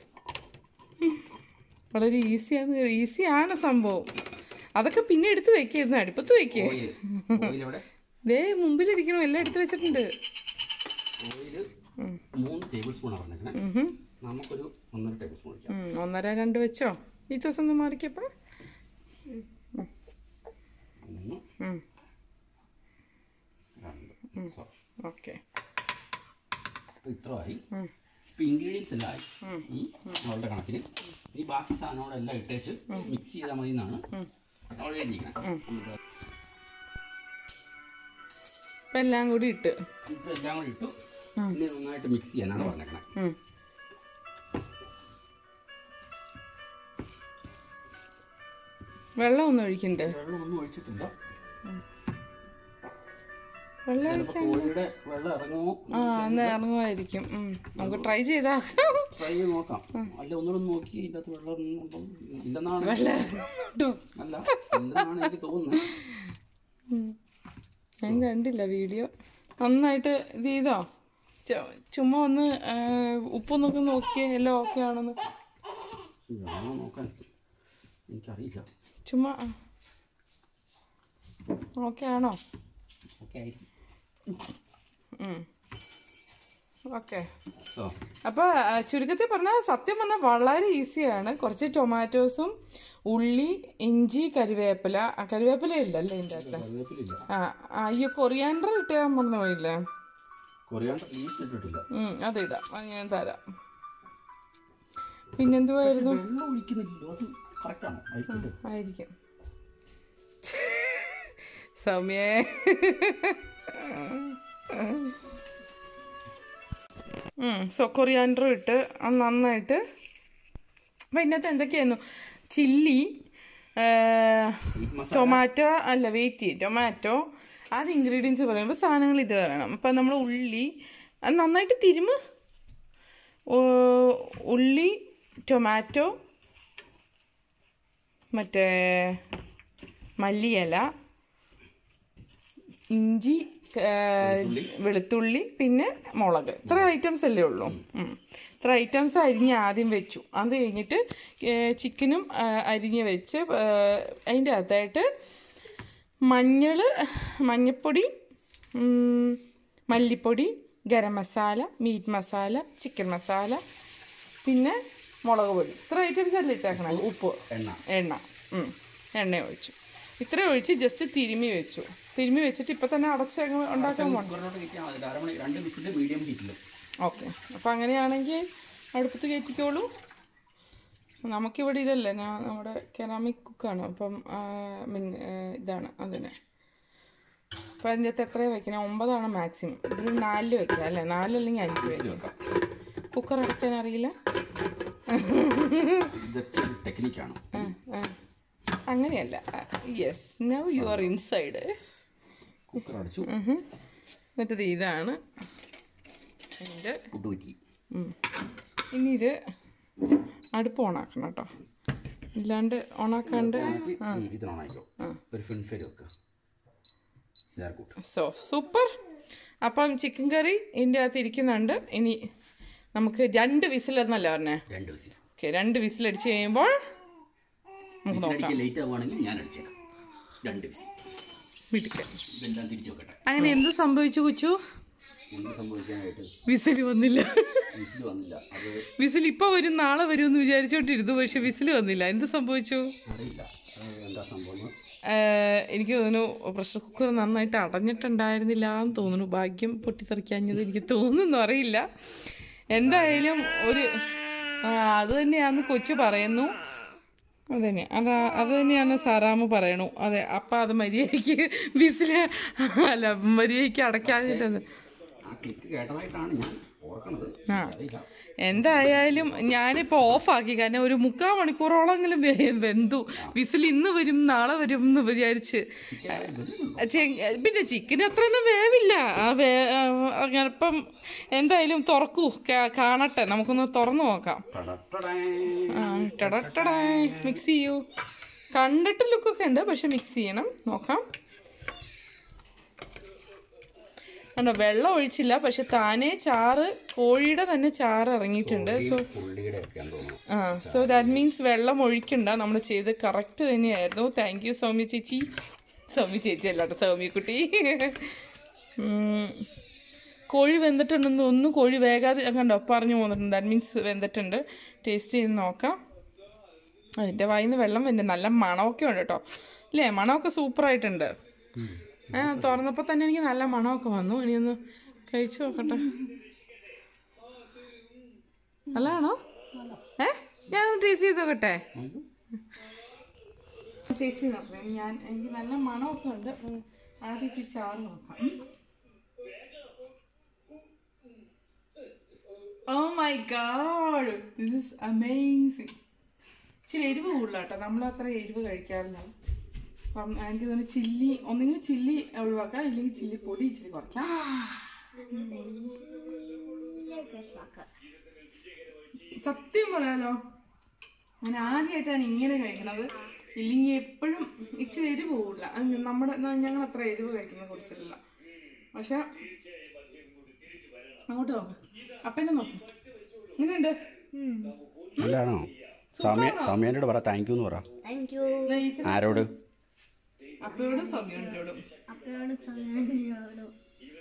വളരെ ഈസിയാണ് ഈസിയാണ് സംഭവം അതൊക്കെ പിന്നെ എടുത്ത് വെക്കുന്നു അടുപ്പത്ത് വെക്കേ ഓയിൽ ഓയിൽ എവിടെ ദേ മുമ്പിലിരിക്കണം എല്ലാം എടുത്ത് വെച്ചിട്ടുണ്ട് ഓയിൽ മൂന്ന് ടേബിൾ സ്പൂൺ ആണ് പറഞ്ഞേക്കണേ ഉഹും. നമുക്കൊരു ഒന്നര ടേബിൾ സ്പൂൺ ഒഴിക്കാം ഉം, ഒന്നര രണ്ട് വെച്ചോ ഈ ദിവസം ഒന്ന് മാറിക്കപ്പോ ഒന്ന് ഉം. രണ്ട് സോ ഓക്കെ അപ്പോൾ ഇത്രയായി ഇപ്പം ഇൻഗ്രീഡിയൻസ് എല്ലാം ആയി ഉം. അവളുടെ കണക്കിന് ഈ ബാക്കി സാധനങ്ങളെല്ലാം ഇട്ടേച്ച് മിക്സ് ചെയ്താൽ മതി എന്നാണ് അവൾ എഴുതിയിരിക്കണം നമുക്ക് ഇപ്പം എല്ലാം കൂടി ഇട്ട് ഇപ്പം എല്ലാം കൂടി ഇട്ടു ഇനി നന്നായിട്ട് മിക്സ് ചെയ്യാനാണ് പറഞ്ഞേക്കണേ ഉം. വെള്ളം ഒന്നും ഒഴിക്കണ്ടേ വെള്ളം ഒന്നും ഒഴിച്ചിട്ടില്ല വെള്ളം ചിലപ്പോൾ കോഴിയുടെ വെള്ളം ഇറങ്ങുമോ ആ എന്നാ ഇറങ്ങുമായിരിക്കും ഉം. നമുക്ക് ട്രൈ ചെയ്താ ട്രൈ ചെയ്ത് നോക്കാം അല്ല ഒന്നുകൂടെ ഒന്ന് നോക്കി ഇതിൻ്റെ അകത്ത് വെള്ളം ഉണ്ടോ? ഇല്ലെന്നാണ് കേട്ടോ അല്ല ഇല്ലെന്നാണ് എനിക്ക് തോന്നുന്നത് ഞാൻ കണ്ടില്ല വീഡിയോ നന്നായിട്ട് ഇത് ചെയ്തോ ചു- ചുമ്മാ ഒന്ന് ആ, ഉപ്പൊന്നൊക്കെ നോക്കിയേ എല്ലാം ഓക്കെ ആണെന്ന് വേണോ നോക്കാൻ എനിക്കറിയില്ല ചുമ്മാ ഓക്കെ ആണോ ഓക്കെ ആയിരിക്കും ഓക്കെ സോ അപ്പോൾ ചുരുക്കത്തിൽ പറഞ്ഞാൽ സത്യം പറഞ്ഞാൽ വളരെ ഈസിയാണ് കുറച്ച് ടൊമാറ്റോസും ഉള്ളി ഇഞ്ചി കരിവേപ്പില ആ, കരിവേപ്പില ഇല്ലല്ലേ ഇതിൻ്റെ അകത്ത് കറിവേപ്പിലില്ല ആ ആ, അയ്യോ കൊറിയാണ്ടർ ഇട്ടാൻ മറന്നു പോയില്ലേ കൊറിയാണ്ടർ ലീവ്സ് ഇട്ടിട്ടില്ല ഉം, അതിടാം അത് ഞാൻ തരാം പിന്നെന്തുവായിരുന്നു വെള്ളം ഒഴിക്കുന്നില്ലല്ലോ അത് കറക്റ്റാണോ ആയിരിക്കും ആയിരിക്കും സൗമ്യേ സോ കൊറിയാൻഡറും ഇട്ട് അത് നന്നായിട്ട് അപ്പം ഇതിനകത്ത് എന്തൊക്കെയായിരുന്നു ചില്ലി മസാല ടൊമാറ്റോ അല്ല വെയിറ്റ് ചെയ്യും ടൊമാറ്റോ അത് ഇൻഗ്രീഡിയൻസ് പറയുമ്പോൾ സാധനങ്ങൾ ഇത് വേണം അപ്പം നമ്മൾ ഉള്ളി അത് നന്നായിട്ട് തിരുമ് ഓ- ഉള്ളി ടൊമാറ്റോ മറ്റേ മല്ലിയില ഇഞ്ചി ആ, വെളുത്തുള്ളി പിന്നെ മുളക് ഇത്ര ഐറ്റംസ് അല്ലേ ഉള്ളൂ ഉം. ഇത്ര ഐറ്റംസ് അരിഞ്ഞ് ആദ്യം വെച്ചു അത് കഴിഞ്ഞിട്ട് ഏ, ചിക്കനും ആ, അരിഞ്ഞ് വെച്ച് ആ, അതിൻ്റെ അകത്തായിട്ട് മഞ്ഞൾ മഞ്ഞൾപ്പൊടി ഉം, മല്ലിപ്പൊടി ഗരം മസാല മീറ്റ് മസാല ചിക്കൻ മസാല പിന്നെ മുളക് പൊടി ഇത്ര ഐറ്റംസ് അല്ലേ ഇട്ടേക്കണം ഉപ്പ് എണ്ണ എണ്ണ ഉം. എണ്ണ ഒഴിച്ചു ഇത്ര ഒഴിച്ച് ജസ്റ്റ് തിരുമ്മി വെച്ചു തിരുമ്മി വെച്ചിട്ട് ഇപ്പം തന്നെ അടച്ച് അങ്ങ് ഉണ്ടാക്കാൻ പോകണം കുക്കറിലോട്ട് കയറ്റിയാൽ മതി അരമണി രണ്ട് വിസിൽ മീഡിയം ഹീറ്റിൽ ഓക്കെ അപ്പം അങ്ങനെയാണെങ്കിൽ അടുപ്പത്ത് കയറ്റിക്കോളൂ നമുക്കിവിടെ ഇതല്ലേ ഞാൻ നമ്മുടെ കെറാമിക് കുക്കാണ് അപ്പം ആ, മീൻ ആ, ഇതാണ് അതിന് അപ്പം അതിൻ്റെ അകത്ത് എത്രയാണ് വെക്കണം ഒമ്പതാണ് മാക്സിമം ഒരു നാലിൽ വെക്കാം അല്ലേ നാലല്ലെങ്കിൽ അഞ്ച് വെക്കാം വെക്കാം കുക്കർ അടയ്ക്കാൻ അറിയില്ല ഇതൊക്കെ ഒരു ടെക്നിക്കാണ് ആ, ആ. അങ്ങനെയല്ല ആ, yes now you are inside cooker അടച്ചു എന്നിട്ട് ദേ ഇതാണ് എൻ്റെ പുട്ടുവച്ചി ഉം. ഇനി ഇത് അടുപ്പ് ഓണാക്കണം കേട്ടോ ഇല്ലാണ്ട് ഓണാക്കാണ്ട് ഇത് ഓണായിക്കോ ഒരു ഫിൻഫെരി വെക്കുക ചേർക്കൂട്ട് സോ സൂപ്പർ അപ്പം ചിക്കൻ കറി ഇതിൻ്റെ അകത്ത് ഇരിക്കുന്നുണ്ട് ഇനി നമുക്ക് രണ്ട് വിസിലെന്നല്ല പറഞ്ഞേ രണ്ട് വിസിൽ ഓക്കെ രണ്ട് വിസിലടിച്ച് കഴിയുമ്പോൾ നമുക്ക് നോക്കാം വിസിലടിക്കാൻ ലേറ്റ് ആവുകയാണെങ്കിൽ ഞാൻ അടിച്ചേക്കാം രണ്ട് വിസിൽ പിടിക്കാം ഇതെല്ലാം തിരിച്ചു വെക്കട്ടെ അങ്ങനെ എന്ത് സംഭവിച്ചു കുച്ചു എന്ത് സംഭവിക്കാനായിട്ട് വിസിൽ വന്നില്ല വിസിൽ വന്നില്ല അത് വിസിൽ ഇപ്പൊ വരും നാളെ വരും എന്ന് വിചാരിച്ചോണ്ടിരുന്നു പക്ഷെ വിസിൽ വന്നില്ല എന്ത് സംഭവിച്ചു അറിയില്ല അത് എന്താ സംഭവം ഏഹ് എനിക്ക് തോന്നുന്നു പ്രഷർ കുക്കർ നന്നായിട്ട് അടഞ്ഞിട്ടുണ്ടായിരുന്നില്ല എന്ന് തോന്നുന്നു ഭാഗ്യം പൊട്ടിത്തെറിക്കാഞ്ഞത് എനിക്ക് തോന്നുന്നു അറിയില്ല എന്തായാലും ഒരു ആ, അത് തന്നെയാന്ന് കൊച്ചു പറയുന്നു അത് തന്നെ അതാ അത് തന്നെയാന്ന് സാറാമ്മ പറയണു അതെ അപ്പം അത് മര്യാദയ്ക്ക് വിസില് അല്ല മര്യാദയ്ക്ക് അടയ്ക്കാതിട്ടത് ആ ക്ലിക്ക് കേട്ടതായിട്ടാണ് ഞാൻ ഓർക്കണത് ആ. അറിയില്ല എന്തായാലും ഞാനിപ്പോൾ ഓഫാക്കി കാരണം ഒരു മുക്കാൽ മണിക്കൂറോളെങ്കിലും വെ- വെന്തു വിസിൽ ഇന്ന് വരും നാളെ വരും എന്ന് വിചാരിച്ച് ചെ- പിന്നെ ചിക്കൻ അത്രയൊന്നും വേവില്ല ആ വേ ആ, അങ്ങനെ ഇപ്പം എന്തായാലും തുറക്കൂ കാ- കാണട്ടെ നമുക്കൊന്ന് തുറന്നു നോക്കാം ടടടടേ. ആ ടടട്ടടേ മിക്സ് ചെയ്യൂ കണ്ടിട്ട് ലുക്കൊക്കെ ഉണ്ട് പക്ഷെ മിക്സ് ചെയ്യണം നോക്കാം കണ്ടോ വെള്ളം ഒഴിച്ചില്ല പക്ഷെ താനേ ചാറ് കോഴിയുടെ തന്നെ ചാറ് ഇറങ്ങിയിട്ടുണ്ട് സോ പുള്ളിയുടെ ഒക്കെയാന്ന് തോന്നുന്നു ആ സോ ദാറ്റ് മീൻസ് വെള്ളം ഒഴിക്കണ്ട നമ്മൾ ചെയ്ത് കറക്റ്റ് തന്നെയായിരുന്നു താങ്ക് യു സൗമ്യ ചേച്ചി സൗമ്യ ചേച്ചി അല്ലാട്ടോ സൗമ്യ കുട്ടി ഉം. കോഴി വെന്തിട്ടുണ്ടെന്ന് ഒന്നും കോഴി വേഗാതെ കണ്ടോ പറഞ്ഞു പോന്നിട്ടുണ്ട് ദാറ്റ് മീൻസ് വെന്തിട്ടുണ്ട് ടേസ്റ്റ് ചെയ്ത് നോക്കാം അതിൻ്റെ വായിൽ നിന്ന് വെള്ളം വരുന്നുണ്ട് നല്ല മണമൊക്കെ ഉണ്ട് കേട്ടോ ഇല്ലേ മണമൊക്കെ സൂപ്പറായിട്ടുണ്ട് ആ തുറന്നപ്പോൾ തന്നെ എനിക്ക് നല്ല മണമൊക്കെ വന്നു ഇനി ഒന്ന് കഴിച്ചു നോക്കട്ടെ നല്ലതാണോ ഏ ഞാൻ ടേസ്റ്റ് ചെയ്ത് നോക്കട്ടെ ടേസ്റ്റ് ചെയ്ത് നോക്കാം ഞാൻ എനിക്ക് നല്ല മണമൊക്കെ ഉണ്ട് അപ്പം ആദ്യം ഇച്ചിരി ചാറ് നോക്കാം oh my god this is amazing ഇച്ചിരി എരിവ് കൂടുതലാട്ടോ നമ്മൾ അത്ര എരിവ് കഴിക്കാറില്ല അപ്പം എനിക്ക് തോന്നുന്നു ചില്ലി ഒന്നെങ്കിൽ ചില്ലി ഒഴിവാക്കാം ഇല്ലെങ്കിൽ ചില്ലി പൊടി ഇച്ചിരി കുറയ്ക്കാം സത്യം പറയാലോ ഞാൻ ആദ്യമായിട്ടാണ് ഇങ്ങനെ കഴിക്കണത് ഇല്ലെങ്കിൽ എപ്പോഴും ഇച്ചിരി എരിവ് പോകില്ല നമ്മുടെ ഞങ്ങൾ അത്ര എരിവ് കഴിക്കുന്ന കൊടുത്തില്ല പക്ഷെ അങ്ങോട്ട് നോക്ക് അപ്പനെ നോക്ക് ഇങ്ങനെയുണ്ട് നല്ലതാണോ സൗമ്യ സൗമ്യനോട് പറ താങ്ക് യു എന്ന് പറ താങ്ക് യു ദേ ഇത് ആരോട് അപ്പയോടും സൗമ്യോടും അപ്പയോട് സമയോടും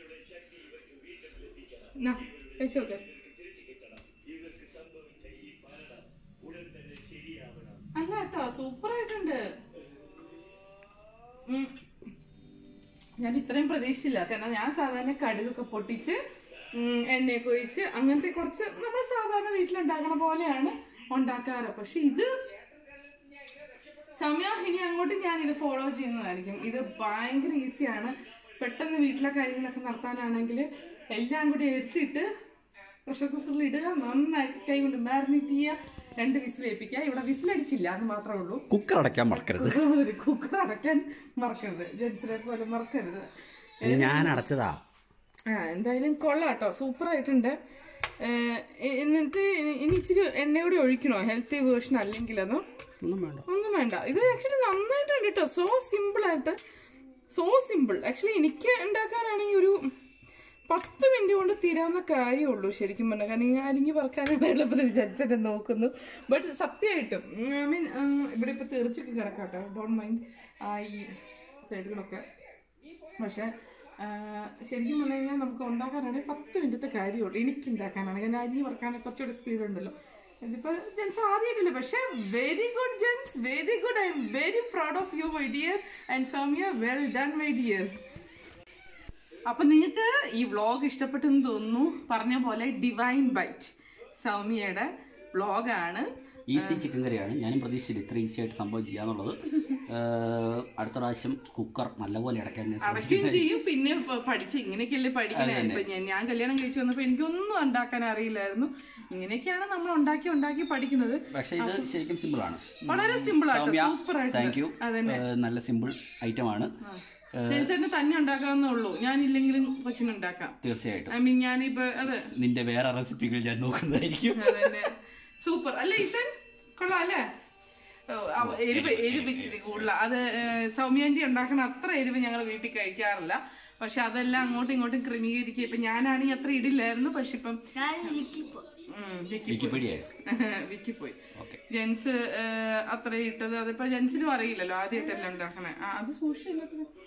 എന്നാ കഴിച്ചു നോക്ക് അല്ല കേട്ടോ സൂപ്പർ ആയിട്ടുണ്ട് ഉം. ഞാൻ ഇത്രയും പ്രതീക്ഷിച്ചില്ല കാരണം ഞാൻ സാധാരണ കടുകൊക്കെ പൊട്ടിച്ച് ഉം, എണ്ണയൊക്കെ ഒഴിച്ച് അങ്ങനത്തെ കുറച്ച് നമ്മൾ സാധാരണ വീട്ടിലുണ്ടാക്കണ പോലെയാണ് ഉണ്ടാക്കാറ് പക്ഷെ ഇത് സൗമ്യ ഇനി അങ്ങോട്ട് ഞാൻ ഇത് ഫോളോ ചെയ്യുന്നതായിരിക്കും ഇത് ഭയങ്കര ഈസിയാണ് പെട്ടെന്ന് വീട്ടിലെ കാര്യങ്ങളൊക്കെ നടത്താനാണെങ്കിൽ എല്ലാം കൂടി എടുത്തിട്ട് പ്രഷർ കുക്കറിൽ ഇടുക നന്നായിട്ട് കൈ കൊണ്ട് മാരിനേറ്റ് ചെയ്യുക രണ്ട് വിസിലേൽപ്പിക്കുക ഇവിടെ വിസിലടിച്ചില്ല അത് മാത്രമേ ഉള്ളൂ കുക്കർ അടയ്ക്കാൻ മറക്കരുത് കുക്കർ അടയ്ക്കാൻ മറക്കരുത് ജെൻസിനെ പോലെ മറക്കരുത് ഞാൻ അടച്ചതാ ആ എന്തായാലും കൊള്ളാം കേട്ടോ സൂപ്പർ ആയിട്ടുണ്ട് ഏഹ്, എ- എന്നിട്ട് ഇനി ഇച്ചിരി എണ്ണയോടെ ഒഴിക്കണോ ഹെൽത്തി വേർഷൻ അല്ലെങ്കിൽ അതോ ഒന്നും വേണ്ട ഒന്നും വേണ്ട ഇത് ആക്ച്വലി നന്നായിട്ടുണ്ട് കേട്ടോ സോ സിമ്പിൾ ആയിട്ട് സോ സിമ്പിൾ ആക്ച്വലി എനിക്ക് ഉണ്ടാക്കാനാണെങ്കിൽ ഒരു പത്ത് മിനിറ്റ് കൊണ്ട് തീരാവുന്ന കാര്യമുള്ളൂ ശരിക്കും പറഞ്ഞാൽ കാരണം ഞാൻ അരിഞ്ഞ് പറക്കാനാണ് എളുപ്പത്തിൽ വിചാരിച്ചിട്ട് നോക്കുന്നു ബട്ട് സത്യമായിട്ടും ഐ മീൻ ഇവിടെ ഇപ്പോൾ തെറിച്ചൊക്കെ കിടക്കാട്ടോ ഡോണ്ട് മൈൻഡ് ആ ഈ സൈഡുകളൊക്കെ പക്ഷെ ആ, ശരിക്കും പറഞ്ഞു കഴിഞ്ഞാൽ നമുക്ക് ഉണ്ടാക്കാനാണെങ്കിൽ പത്ത് മിനിറ്റത്തെ കാര്യമുള്ളൂ എനിക്ക് ഉണ്ടാക്കാനാണ് കാരണം അരി വറക്കാനൊക്കെ കുറച്ചുകൂടി സ്പീഡ് ഉണ്ടല്ലോ ഇതിപ്പോൾ ജെൻസ് ആദ്യമായിട്ടില്ല പക്ഷേ വെരി ഗുഡ് ജെൻസ് very good I am very proud of you my dear and Soumya well done my dear അപ്പൊ നിങ്ങൾക്ക് ഈ വ്ളോഗ് ഇഷ്ടപ്പെട്ടെന്ന് തോന്നുന്നു പറഞ്ഞ പോലെ ഡിവൈൻ ബൈറ്റ് സൗമ്യയുടെ വ്ളോഗാണ് ഈസി ചിക്കൻ കറിയാണ് ഞാനും പ്രതീക്ഷിച്ചില്ല ഇത്ര ഈസി ആയിട്ട് സംഭവം ചെയ്യാന്നുള്ളത് ഏഹ്, അടുത്ത പ്രാവശ്യം കുക്കർ നല്ലപോലെ അടയ്ക്കാൻ ഞാൻ ശ്രമിക്കും. അടയ്ക്കുകയും ചെയ്യും പിന്നെ പ- പഠിച്ച് ഇങ്ങനെയൊക്കെയല്ലേ പഠിക്കണേ ഇപ്പൊ ഞാൻ ഞാൻ കല്യാണം കഴിച്ചു വന്നപ്പോ എനിക്കൊന്നും ഉണ്ടാക്കാൻ അറിയില്ലായിരുന്നു ഇങ്ങനെയൊക്കെയാണ് നമ്മൾ ഉണ്ടാക്കി ഉണ്ടാക്കി പഠിക്കുന്നത് പക്ഷേ ഇത് ശരിക്കും സിമ്പിൾ ആണ് വളരെ സിമ്പിൾ ആയിട്ട് സൗമ്യ സൂപ്പർ ആയിട്ട് താങ്ക് യു അതന്നെ നല്ല സിമ്പിൾ ഐറ്റം ആണ് ജനിച്ചേട്ടന് തന്നെ ഉണ്ടാക്കാവുന്നേ ഉള്ളൂ ഞാനില്ലെങ്കിലും കൊച്ചിനുണ്ടാക്കാം തീർച്ചയായിട്ടും ഐ മീൻ ഞാനിപ്പോ അതെ നിന്റെ വേറെ റെസിപ്പികൾ ഞാൻ നോക്കുന്നതായിരിക്കും അതന്നെ സൂപ്പർ അല്ലേ ഇസൻ കൊള്ളാം അല്ലേ ഓ, അവ- എരിവ് എരിവ് ഇച്ചിരി കൂടുതല അത് സൗമ്യാന്റി ഉണ്ടാക്കണ അത്ര എരിവ് ഞങ്ങൾ വീട്ടിൽ കഴിക്കാറില്ല പക്ഷെ അതെല്ലാം അങ്ങോട്ടും ഇങ്ങോട്ടും ക്രമീകരിക്കുക ഇപ്പൊ ഞാനാണെങ്കിൽ അത്ര ഇടില്ലായിരുന്നു പക്ഷെ ഇപ്പം ഞാൻ വിളിക്കിപ്പോ ഉം, വിക്കി വിക്കിപീഡിയ വിക്കി പോയി ഓക്കെ ജെൻസ് അത്ര ഇട്ടത് അതിപ്പോ ജെൻസിനും അറിയില്ലല്ലോ ആദ്യമായിട്ടല്ലേ ഉണ്ടാക്കണേ ആ അത് സൂക്ഷിച്ചില്ല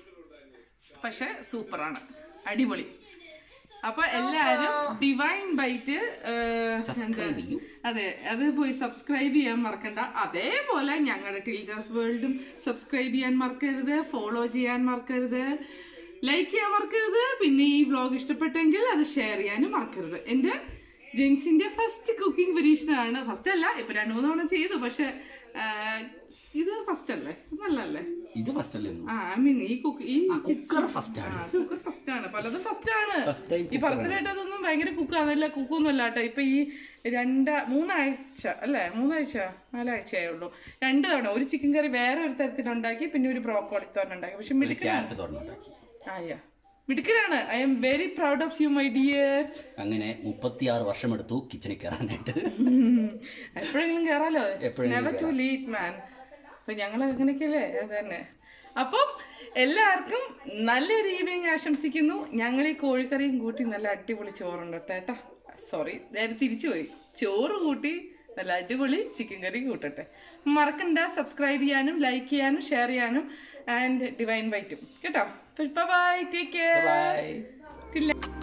പക്ഷെ സൂപ്പറാണ് അടിപൊളി അപ്പൊ എല്ലാരും ഡിവൈൻ ബൈറ്റ് Subscribe ചെയ്യൂ. അതെ അത് പോയി സബ്സ്ക്രൈബ് ചെയ്യാൻ മറക്കണ്ട അതേപോലെ ഞങ്ങളുടെ ടീച്ചേഴ്സ് വേൾഡും സബ്സ്ക്രൈബ് ചെയ്യാൻ മറക്കരുത് ഫോളോ ചെയ്യാൻ മറക്കരുത് ലൈക്ക് ചെയ്യാൻ മറക്കരുത് പിന്നെ ഈ വ്ലോഗ് ഇഷ്ടപ്പെട്ടെങ്കിൽ അത് ഷെയർ ചെയ്യാനും മറക്കരുത് എന്റെ ജെൻസിന്റെ ഫസ്റ്റ് കുക്കിംഗ് പരീക്ഷണമാണ് ഫസ്റ്റ് അല്ല ഇപ്പൊ രണ്ടു മൂന്ന് തവണ ചെയ്തു പക്ഷെ ആ, ഇത് ഫസ്റ്റ് അല്ലേ നല്ലല്ലേ ഇത് ഫസ്റ്റ് അല്ലേ ആ ഐ മീൻ ഈ കുക്ക് ഈ കുക്കർ ഫസ്റ്റ് ആണ് കുക്കർ ഫസ്റ്റ് ആണ് പലതും ഫസ്റ്റ് ആണ് First time ഈ പറച്ചിലായിട്ട് അതൊന്നും ഭയങ്കര കുക്ക് അതല്ല കുക്കൊന്നും അല്ല കേട്ടോ ഇപ്പൊ ഈ രണ്ട് മൂന്നാഴ്ച അല്ലേ മൂന്നാഴ്ച നാലാഴ്ചയേ ഉള്ളൂ രണ്ട് തവണ ഒരു ചിക്കൻ കറി വേറെ ഒരു തരത്തിലുണ്ടാക്കി പിന്നെ ഒരു ബ്രോക്കോളി തോരൻ ഉണ്ടാക്കി പക്ഷെ ഒരു മിടുക്കനാണ് ക്യാരറ്റ് തുറന്നുണ്ടാക്കി ആയ മിടുക്കനാണ് I am very proud of you my dear അങ്ങനെ മുപ്പത്തിയാറ് വർഷമെടുത്തു കിച്ചണിൽ കയറാനായിട്ട് എപ്പോഴെങ്കിലും കേറാലോ എപ്പോഴെങ്കിലും നെവർ ടു ലീറ്റ് മാൻ അപ്പൊ ഞങ്ങൾ അങ്ങനെയൊക്കെയല്ലേ അത് തന്നെ അപ്പം എല്ലാവർക്കും നല്ലൊരു ഈവനിങ് ആശംസിക്കുന്നു ഞങ്ങൾ ഈ കോഴിക്കറിയും കൂട്ടി നല്ല അടിപൊളി ചോറുണ്ട് കേട്ടോ സോറി നേരെ തിരിച്ചു പോയി ചോറ് കൂട്ടി നല്ല അടിപൊളി ചിക്കൻ കറി കൂട്ടട്ടെ മറക്കണ്ട സബ്സ്ക്രൈബ് ചെയ്യാനും ലൈക്ക് ചെയ്യാനും ഷെയർ ചെയ്യാനും ആൻഡ് ഡിവൈൻ വൈറ്റും കേട്ടോ ബൈ ടേക്ക് കെയർ ബൈ